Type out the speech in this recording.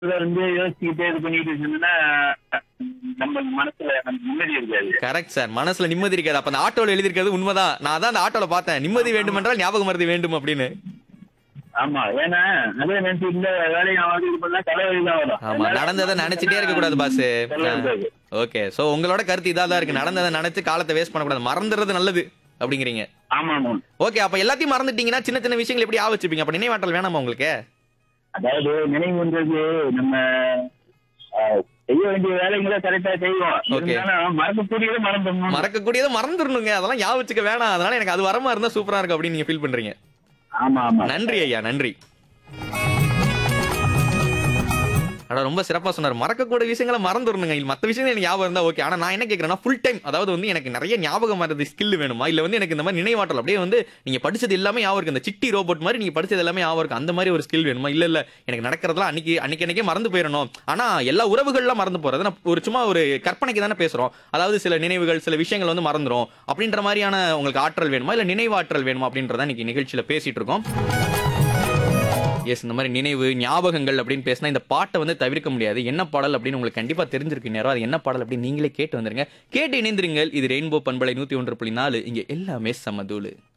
இதை வந்து யோசிச்சுக்கிட்டே இது பண்ணிட்டு இருந்தோம்னா நம்ம மனசுல நம்ம நிம்மதி இருக்காது கரெக்ட் சார் மனசுல நிம்மதி இருக்காது அப்ப அந்த ஆட்டோல எழுதிருக்கிறது உண்மைதான் நான் தான் அந்த ஆட்டோல பார்த்தேன் நிம்மதி வேண்டும் என்றால் ஞாபகம் மருதி வேண்டும் அப்படின்னு ஆமா ஏன்னா அதே நினைச்சு இந்த வேலையை அவன் இது பண்ணா தலைவலி தான் வரும் ஆமா நடந்ததை நினைச்சிட்டே இருக்க கூடாது பாஸ் தொல்லை இருக்காது. ஓகே சோ உங்களோட கருத்து இதா தான் இருக்கு நடந்ததை நினைச்சு காலத்தை வேஸ்ட் பண்ணக்கூடாது மறந்துறது நல்லது அப்படிங்கிறீங்க ஆமா ஆமா ஓகே அப்ப எல்லாத்தையும் மறந்துட்டீங்கன்னா சின்ன சின்ன விஷயங்கள் எப்படி ஆ வச்சுப்பீங்க அப்ப நினைவாற்றல் வேணாமா உங்களுக்கு அதாவது நினைவுன்றது நம்ம அஹ், செய்ய வேண்டிய வேலைகளை கரெக்டா செய்வோம் Okay. இருந்தாலும் மறக்கக்கூடியதை மறந்துடணும் மறக்கக்கூடியதை மறந்துடணுங்க அதெல்லாம் ஞாபகம் வச்சுக்க வேணாம் அதனால எனக்கு அது வரமா இருந்தா சூப்பரா இருக்கும் அப்படின்னு நீங்க ஃபீல் பண்றீங்க ஆமா ஆமா நன்றி ஐயா நன்றி அட ரொம்ப சிறப்பா சொன்னார் மறக்கக்கூடிய விஷயங்களை மறந்துடணுங்க இல்ல மத்த விஷயங்கள் எனக்கு ஞாபகம் இருந்தா ஓகே ஆனா நான் என்ன கேக்குறேன்னா ஃபுல் டைம் அதாவது வந்து எனக்கு நிறைய ஞாபகம் மறதி ஸ்கில் வேணுமா இல்ல வந்து எனக்கு இந்த மாதிரி நினைவாற்றல் அப்படியே வந்து நீங்க படிச்சது எல்லாமே ஞாபகம் இருக்கு இந்த சிட்டி ரோபோட் மாதிரி நீங்க படிச்சது எல்லாமே ஞாபகம் இருக்கு அந்த மாதிரி ஒரு ஸ்கில் வேணுமா இல்ல இல்ல எனக்கு நடக்கிறதுலாம் அன்னைக்கு அன்னைக்கு அன்னைக்கே மறந்து போயிடணும் ஆனா எல்லா உறவுகள்லாம் மறந்து போறது நான் ஒரு சும்மா ஒரு கற்பனைக்கு தானே பேசுறோம் அதாவது சில நினைவுகள் சில விஷயங்கள் வந்து மறந்துரும் அப்படின்ற மாதிரியான உங்களுக்கு ஆற்றல் வேணுமா இல்ல நினைவாற்றல் வேணுமா அப்படின்றத இன்னைக்கு நிகழ்ச்சியில பேசிட்டு இருக்கோம் எஸ் இந்த மாதிரி நினைவு ஞாபகங்கள் அப்படின்னு பேசினா இந்த பாட்டை வந்து தவிர்க்க முடியாது என்ன பாடல் அப்படின்னு உங்களுக்கு கண்டிப்பா தெரிஞ்சிருக்கு நேரம் அது என்ன பாடல் அப்படின்னு நீங்களே கேட்டு வந்துருங்க கேட்டு இணைந்திருங்கள் இது ரெயின்போ பண்பலை நூத்தி ஒன்று புள்ளி நாலு இங்க எல்லாமே சமதூளு